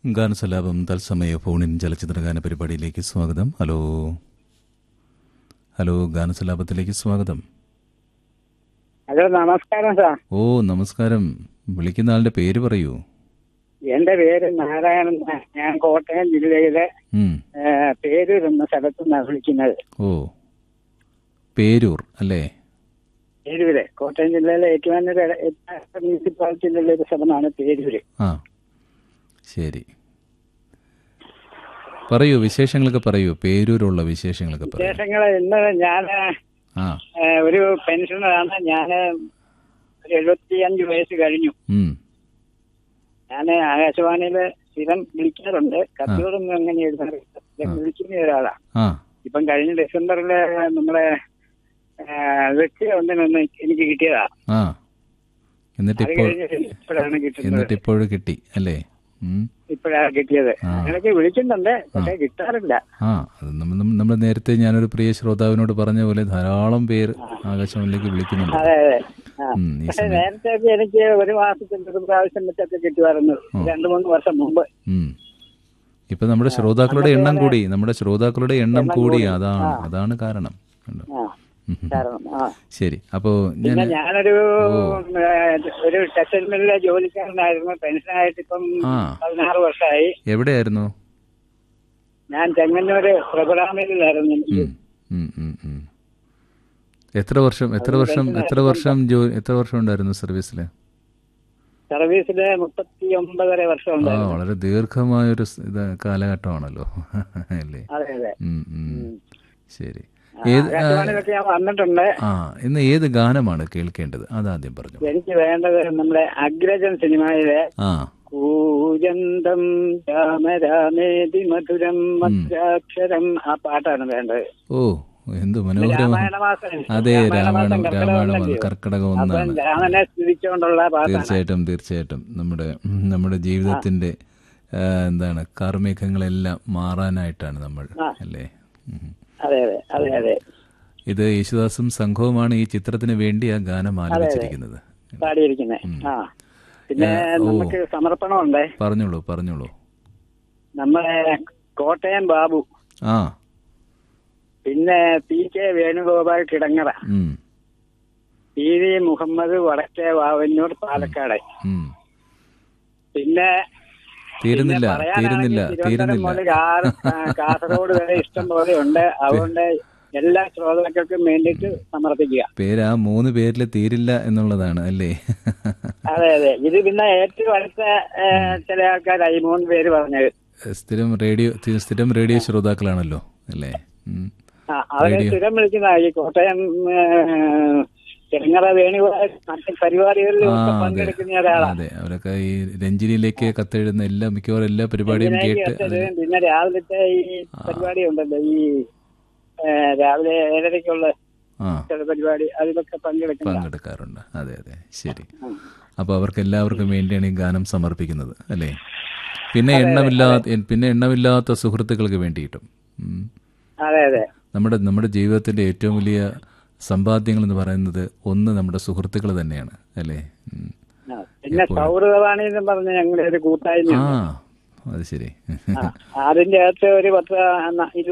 ഗാനസലാപം തത്സമയ ഫോണിൻ ചലച്ചിത്ര ഗാന പരിപാടിയിലേക്ക് സ്വാഗതം ഹലോ ഹലോ ഗാനസലാപത്തിലേക്ക് സ്വാഗതം ഹലോ നമസ്കാരം സാർ ഓ നമസ്കാരം വിളിക്കുന്ന ആളുടെ പേര് പറയൂ എന്റെ പേര് നാരായണൻ നായർ. ഞാൻ കോട്ടയം ജില്ലയിലെ ഉം. ഏ, പേരൂർ എന്ന സ്ഥലത്ത് നിന്നാണ് വിളിക്കുന്നത് ഓ പേരൂർ അല്ലേ പേരൂര് കോട്ടയം ജില്ലയിലെ ഏറ്റുമാനൂർ മുനിസിപ്പാലിറ്റിയിലുള്ള ഒരു സ്ഥലമാണ് പേരൂര് ആ ശരി പറയൂ വിശേഷങ്ങളൊക്കെ പറയൂ പേരൂരുള്ള വിശേഷങ്ങളൊക്കെ പറയൂ വിശേഷങ്ങൾ ഇന്ന് ഞാൻ ആ ഒരു പെൻഷനറാണ് ഞാൻ ഒരു എഴുപത്തിയഞ്ച് വയസ്സ് കഴിഞ്ഞു ഉം. ഞാൻ ആകാശവാണിയില് സ്ഥിരം വിളിക്കാറുണ്ട് കത്തുകളൊന്നും അങ്ങനെ എഴുതാറില്ല സ്ഥിരം വിളിക്കുന്ന ഒരാളാണ് ആ ഇപ്പം കഴിഞ്ഞ ഡിസംബറില് നമ്മുടെ വ്യക്തി ഒന്നിനൊന്ന് എനിക്ക് കിട്ടിയതാ ആ എന്നിട്ട് അത് ഇപ്പോൾ കഴിഞ്ഞ് ഇപ്പോഴാണ് കിട്ടുന്നത് എന്നിട്ട് ഇപ്പോഴും കിട്ടി അല്ലേ ഉം. ഇപ്പോഴാണ് കിട്ടിയത് ആ. അങ്ങനെയൊക്കെ വിളിക്കുന്നുണ്ട് പക്ഷെ കിട്ടാറില്ല ആ അത് നമ്മ- നമ്മ- നമ്മൾ നേരത്തെ ഞാനൊരു പ്രിയ ശ്രോതാവിനോട് പറഞ്ഞ പോലെ ധാരാളം പേര് ആകാശവാണിയിലേക്ക് വിളിക്കുന്നുണ്ട് അതെ അതെ ആ. ഉം, ഈ പക്ഷെ സമയം നേരത്തെ ഒക്കെ എനിക്ക് ഒരു മാസത്തിൽ ഒരു പ്രാവശ്യം വെച്ചൊക്കെ കിട്ടുമായിരുന്നു രണ്ടു മൂന്ന് വർഷം മുമ്പ് ഉം. ഇപ്പൊ നമ്മുടെ ശ്രോതാക്കളുടെ എണ്ണം കൂടി നമ്മുടെ ശ്രോതാക്കളുടെ എണ്ണം കൂടി അതാണ് അതാണ് കാരണം കണ്ടോ? ആ ഉം, ഉം. കാരണം ആ ശരി അപ്പോ ഞാൻ പിന്നെ ഞാനൊരു ഏ, ഒരു ടെക്സ്റ്റൈൽ മില്ലിലെ ജോലിക്കാരനായിരുന്നു പെൻഷനായിട്ട് ഇപ്പം ആ പതിനാറ് വർഷമായി എവിടെയായിരുന്നു ഞാൻ ചെങ്ങന്നൂര് പ്രഭുരാമിലായിരുന്നു എനിക്ക് ഉം, ഉം, ഉം, ഉം. എത്ര വർഷം എത്ര വർഷം എത്ര വർഷം ജോ എത്ര വർഷം ഉണ്ടായിരുന്നു സർവീസില് സർവീസില് മുപ്പത്തി ഒമ്പതര വർഷം ആ ഉണ്ടായിരുന്നു വളരെ ദീർഘമായൊരു സ് ഇത് കാലഘട്ടമാണല്ലോ അല്ലേ അതെ അതെ ഉം, ഉം. ശരി ഏത് ആ, ആകാശവാണിയിലൊക്കെ ഞാൻ വന്നിട്ടുണ്ട് ആ ഇന്ന് ഏത് ഗാനമാണ് കേൾക്കേണ്ടത് അതാദ്യം പറഞ്ഞു എനിക്ക് വേണ്ടത് നമ്മുടെ അഗ്രജൻ സിനിമയിലെ ആ കൂജന്തം രാമരാമേതി മധുരം മധ്യാക്ഷരം ആ പാട്ടാണ് വേണ്ടത് ഓ എന്ത് മനോഹരമാണ് രാമായണ മാസം അതെ രാമായണം കർക്കിടക രാമായണം മാസം കർക്കിടകം അപ്പം ഒന്നാണ് രാമനെ സ്തുതിച്ചുകൊണ്ടുള്ള പാട്ടാണ് തീർച്ചയായിട്ടും തീർച്ചയായിട്ടും നമ്മുടെ ഉം, നമ്മുടെ ജീവിതത്തിന്റെ ആ, എന്താണ് കാർമേഘങ്ങളെല്ലാം മാറാനായിട്ടാണ് നമ്മൾ അല്ലേ ഉം. അതെ അതെ അതെ അതെ ഇത് യേശുദാസും സംഘവുമാണ് ഈ ചിത്രത്തിന് വേണ്ടി ആ ഗാനം ആലപിച്ചിരിക്കുന്നത് പാടിയിരിക്കുന്നത് ആ പിന്നെ നമുക്ക് സമർപ്പണമുണ്ട് പറഞ്ഞോളൂ പറഞ്ഞോളൂ നമ്മുടെ കോട്ടയം ബാബു ആ പിന്നെ പി കെ വേണുഗോപാൽ കിടങ്ങറ ഉം, പി വി മുഹമ്മദ് വടക്കേ വാവന്നൂർ പാലക്കാട് ഉം. പിന്നെ തീരുന്നില്ല പറയാനാണെങ്കിൽ തീരുന്നില്ല തിരുവനന്തപുരം തീരുന്നില്ല മുതൽ കാ- കാ- കാസർഗോഡ് വരെ ഇഷ്ടം പോലെ ഉണ്ട് അതുകൊണ്ട് എല്ലാ ശ്രോതാക്കൾക്കും വേണ്ടിയിട്ട് സമർപ്പിക്കുക പേര് ആ മൂന്ന് പേരിൽ തീരില്ല എന്നുള്ളതാണ് അല്ലേ അതെ അതെ ഇത് പിന്നെ ഏറ്റവും അടുത്ത ഏ, ചില ആൾക്കാരായി മൂന്ന് പേര് പറഞ്ഞത് സ്ഥിരം റേഡിയോ തി- സ്ഥിരം റേഡിയോ ശ്രോതാക്കളാണല്ലോ അല്ലേ ഉം. ആ അവരെ സ്ഥിരം വിളിക്കുന്ന ഈ കോട്ടയം ഏ, ചെങ്ങറ വേണുഗോപാൽ മറ്റ് പരിപാടികളിലും ആ ഒക്കെ അതെ പങ്കെടുക്കുന്ന ഒരാളാണ് അതെ അവരൊക്കെ ഈ രഞ്ജിനിയിലേക്ക് കത്തെഴുതുന്ന എല്ലാ മിക്കവാറും എല്ലാ പരിപാടിയും കേട്ട് അതിൽ പിന്നെ രാവിലത്തെ ഈ പരിപാടി ഉണ്ടല്ലോ ഈ ഏ, രാവിലെ ഏഴരയ്ക്കുള്ള ആ ചില പരിപാടി അതിലൊക്കെ പങ്കെടുക്കുന്ന പങ്കെടുക്കാറുണ്ട് അതെ അതെ ശരി അപ്പോൾ അവർക്ക് എല്ലാവർക്കും വേണ്ടിയാണ് ഈ ഗാനം സമർപ്പിക്കുന്നത് അല്ലേ പിന്നെ എണ്ണമില്ലാത്ത പിന്നെ എണ്ണമില്ലാത്ത സുഹൃത്തുക്കൾക്ക് വേണ്ടിയിട്ടും ഉം. അതെ അതെ നമ്മുടെ നമ്മുടെ ജീവിതത്തിന്റെ ഏറ്റവും വലിയ സമ്പാദ്യങ്ങൾ എന്ന് പറയുന്നത് ഒന്ന് നമ്മുടെ സുഹൃത്തുക്കൾ തന്നെയാണ് അല്ലേ ഉം. ആ, പിന്നെ സൗഹൃദവാണി എന്ന് പറഞ്ഞ ഞങ്ങളുടെ ഒരു കൂട്ടായ്മ ആ അത് ശരി അതിന്റെ അകത്ത് ഒരു പത്ത് ആ, ന-